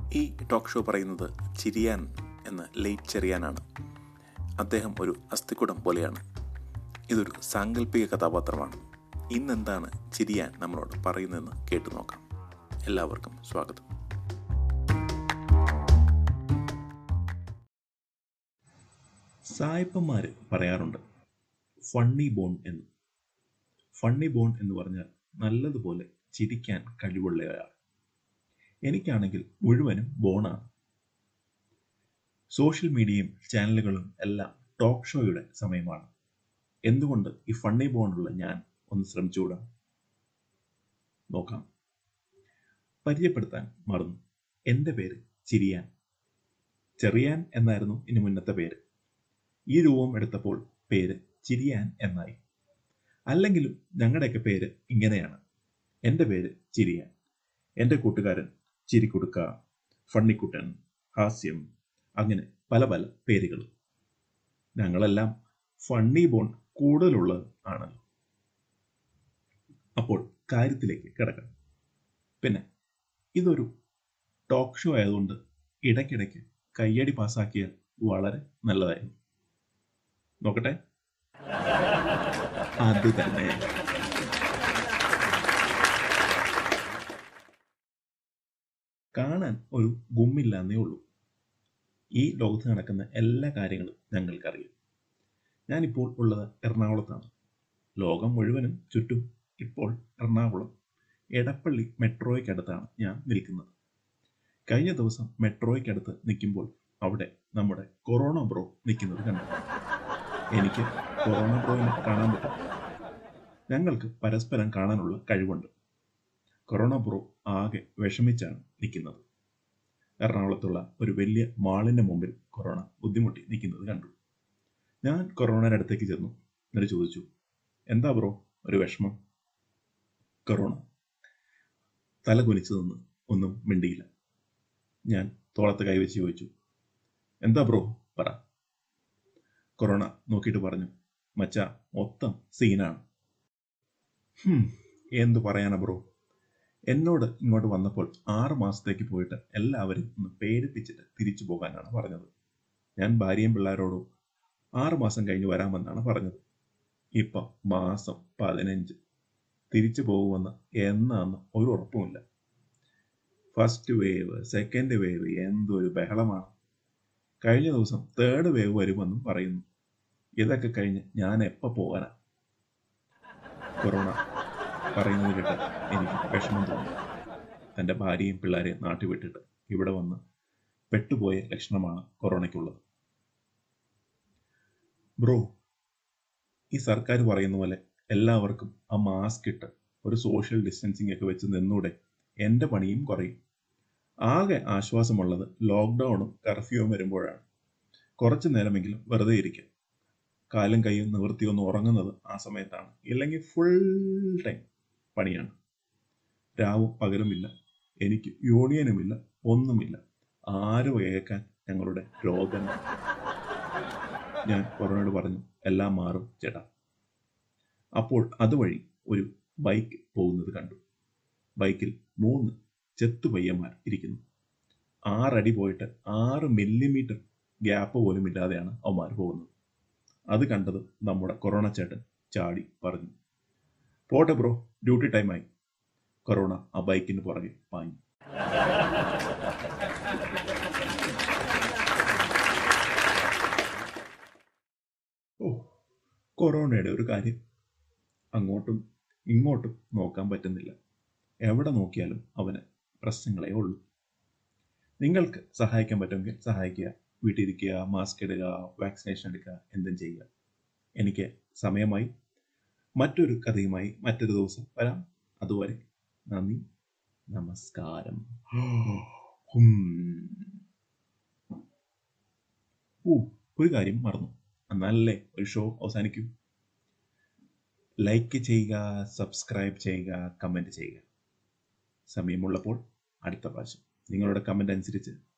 ഈ talk show പറയുന്നത് ചിരിയാൻ എന്ന ലേറ്റ് ചെറിയാനാണ് അദ്ദേഹം ഒരു അസ്ഥിക്കുടം പോലെയാണ് ഇതൊരു സാങ്കല്പിക കഥാപാത്രമാണ് ഇന്നെന്താണ് ചിരിയാൻ നമ്മളോട് പറയുന്നതെന്ന് കേട്ടു നോക്കാം എല്ലാവർക്കും സ്വാഗതം സായപ്പന്മാർ പറയാറുണ്ട് ഫണ്ണി ബോൺ എന്ന് ഫണ്ണി ബോൺ എന്ന് പറഞ്ഞാൽ നല്ലതുപോലെ ചിരിക്കാൻ കഴിവുള്ളയാൾ എനിക്കാണെങ്കിൽ മുഴുവനും ബോണാണ് സോഷ്യൽ മീഡിയയും ചാനലുകളും എല്ലാം ടോക്ക് ഷോയുടെ സമയമാണ് എന്തുകൊണ്ട് ഈ ഫണ്ണി ബോണുള്ള ഞാൻ ഒന്ന് ശ്രമിച്ചുകൂടാ നോക്കാം പരിചയപ്പെടുത്താൻ മറന്നു എൻ്റെ പേര് ചിരിയാൻ ചെറിയാൻ എന്നായിരുന്നു ഇനി മുന്നത്തെ പേര് ഈ രൂപം എടുത്തപ്പോൾ പേര് ചിരിയാൻ എന്നായി അല്ലെങ്കിലും ഞങ്ങളുടെയൊക്കെ പേര് ഇങ്ങനെയാണ് എൻ്റെ പേര് ചിരിയാൻ എൻ്റെ കൂട്ടുകാരൻ ചിരിക്കുടുക്ക ഫണ്ണിക്കുട്ടൻ ഹാസ്യം അങ്ങനെ പല പല പേരുകൾ ഞങ്ങളെല്ലാം ഫണ്ണി ബോൺ കൂടുതലുള്ളത് ആണല്ലോ അപ്പോൾ കാര്യത്തിലേക്ക് കിടക്കണം പിന്നെ ഇതൊരു ടോക്ക് ഷോ ആയതുകൊണ്ട് ഇടയ്ക്കിടയ്ക്ക് കയ്യടി പാസ്സാക്കിയാൽ വളരെ നല്ലതായിരുന്നു നോക്കട്ടെ അത് തന്നെ കാണാൻ ഒരു ഗുമ്മില്ലാന്നേ ഉള്ളൂ ഈ ലോകത്ത് നടക്കുന്ന എല്ലാ കാര്യങ്ങളും ഞങ്ങൾക്കറിയാം ഞാനിപ്പോൾ ഉള്ളത് എറണാകുളത്താണ് ലോകം മുഴുവനും ചുറ്റും ഇപ്പോൾ എറണാകുളം എടപ്പള്ളി മെട്രോയ്ക്കടുത്താണ് ഞാൻ നിൽക്കുന്നത് കഴിഞ്ഞ ദിവസം മെട്രോയ്ക്കടുത്ത് നിൽക്കുമ്പോൾ അവിടെ നമ്മുടെ കൊറോണ ബ്രോ നിൽക്കുന്നത് കണ്ടു എനിക്ക് കൊറോണ ബ്രോയിനെ കാണാൻ പറ്റും ഞങ്ങൾക്ക് പരസ്പരം കാണാനുള്ള കഴിവുണ്ട് കൊറോണ ബ്രോ ആകെ വിഷമിച്ചാണ് നിൽക്കുന്നത് എറണാകുളത്തുള്ള ഒരു വലിയ മാളിന്റെ മുമ്പിൽ കൊറോണ ബുദ്ധിമുട്ടി നിൽക്കുന്നത് കണ്ടു ഞാൻ കൊറോണയുടെ അടുത്തേക്ക് ചെന്നു എന്നിട്ട് ചോദിച്ചു എന്താ ബ്രോ ഒരു വിഷമം കൊറോണ തല കുനിച്ചു നിന്ന് ഒന്നും മിണ്ടിയില്ല ഞാൻ തോളത്ത് കൈവച്ച് ചോദിച്ചു എന്താ ബ്രോ പറ കൊറോണ നോക്കിയിട്ട് പറഞ്ഞു മച്ച മൊത്തം സീനാണ് ഹും, എന്തു പറയാനാ ബ്രോ എന്നോട് ഇങ്ങോട്ട് വന്നപ്പോൾ ആറ് മാസത്തേക്ക് പോയിട്ട് എല്ലാവരും ഒന്ന് പേടിപ്പിച്ചിട്ട് തിരിച്ചു പോകാനാണ് പറഞ്ഞത് ഞാൻ ഭാര്യയും പിള്ളേരോടും ആറ് മാസം കഴിഞ്ഞ് വരാമെന്നാണ് പറഞ്ഞത് ഇപ്പം മാസം പതിനഞ്ച് തിരിച്ചു പോകുമെന്ന് എന്നാന്ന് ഒരു ഉറപ്പുമില്ല ഫസ്റ്റ് വേവ് സെക്കൻഡ് വേവ് എന്തൊരു ബഹളമാണ് കഴിഞ്ഞ ദിവസം തേർഡ് വേവ് വരുമെന്നും പറയുന്നു ഇതൊക്കെ കഴിഞ്ഞ് ഞാൻ എപ്പോ പോകാനാ കൊറോണ പറയുന്നത് കേട്ട് എനിക്ക് വിഷമം തോന്നി തൻ്റെ ഭാര്യയും പിള്ളേരെയും നാട്ടിൽ വിട്ടിട്ട് ഇവിടെ വന്ന് പെട്ടുപോയ ലക്ഷണമാണ് കൊറോണയ്ക്കുള്ളത് ബ്രോ ഈ സർക്കാർ പറയുന്ന പോലെ എല്ലാവർക്കും ആ മാസ്ക് ഇട്ട് ഒരു സോഷ്യൽ ഡിസ്റ്റൻസിങ് ഒക്കെ വെച്ച് നിന്നൂടെ എൻ്റെ പണിയും കുറയും ആകെ ആശ്വാസമുള്ളത് ലോക്ക്ഡൗണും കർഫ്യൂവും വരുമ്പോഴാണ് കുറച്ചു നേരമെങ്കിലും വെറുതെ ഇരിക്കുക കാലും കൈയും നിവൃത്തി ഒന്ന് ഉറങ്ങുന്നത് ആ സമയത്താണ് ഇല്ലെങ്കിൽ ഫുൾ ടൈം പണിയാണ് രാവും പകലുമില്ല എനിക്ക് യൂണിയനുമില്ല ഒന്നുമില്ല ആരും ഏക്കാൻ ഞങ്ങളുടെ രോഗം ഞാൻ കൊറോണയോട് പറഞ്ഞു എല്ലാം മാറും ചേട്ടാ അപ്പോൾ അതുവഴി ഒരു ബൈക്ക് പോകുന്നത് കണ്ടു ബൈക്കിൽ മൂന്ന് ചെത്തു പയ്യന്മാർ ഇരിക്കുന്നു ആറടി പോയിട്ട് ആറ് മില്ലിമീറ്റർ ഗ്യാപ്പ് പോലും ഇല്ലാതെയാണ് അവന്മാർ പോകുന്നത് അത് കണ്ടത് നമ്മുടെ കൊറോണ ചേട്ടൻ ചാടി പറഞ്ഞു പോട്ടെ ബ്രോ ഡ്യൂട്ടി ടൈമായി കൊറോണ ആ ബൈക്കിന് പുറകെ പാഞ്ഞു ഓ കൊറോണയുടെ ഒരു കാര്യം അങ്ങോട്ടും ഇങ്ങോട്ടും നോക്കാൻ പറ്റുന്നില്ല എവിടെ നോക്കിയാലും അവന് പ്രശ്നങ്ങളേ ഉള്ളൂ നിങ്ങൾക്ക് സഹായിക്കാൻ പറ്റുമെങ്കിൽ സഹായിക്കുക വീട്ടിലിരിക്കുക മാസ്ക് ഇടുക വാക്സിനേഷൻ എടുക്കുക എന്തും ചെയ്യുക എനിക്ക് സമയമായി മറ്റൊരു കഥയുമായി മറ്റൊരു ദിവസം വരാം അതുവരെ നന്ദി നമസ്കാരം ഹും. ഓ ഒരു കാര്യം മറന്നു എന്നാലല്ലേ ഒരു ഷോ അവസാനിക്കൂ ലൈക്ക് ചെയ്യുക സബ്സ്ക്രൈബ് ചെയ്യുക കമൻറ്റ് ചെയ്യുക സമയമുള്ളപ്പോൾ അടുത്ത പ്രാവശ്യം നിങ്ങളുടെ കമൻ്റ് അനുസരിച്ച്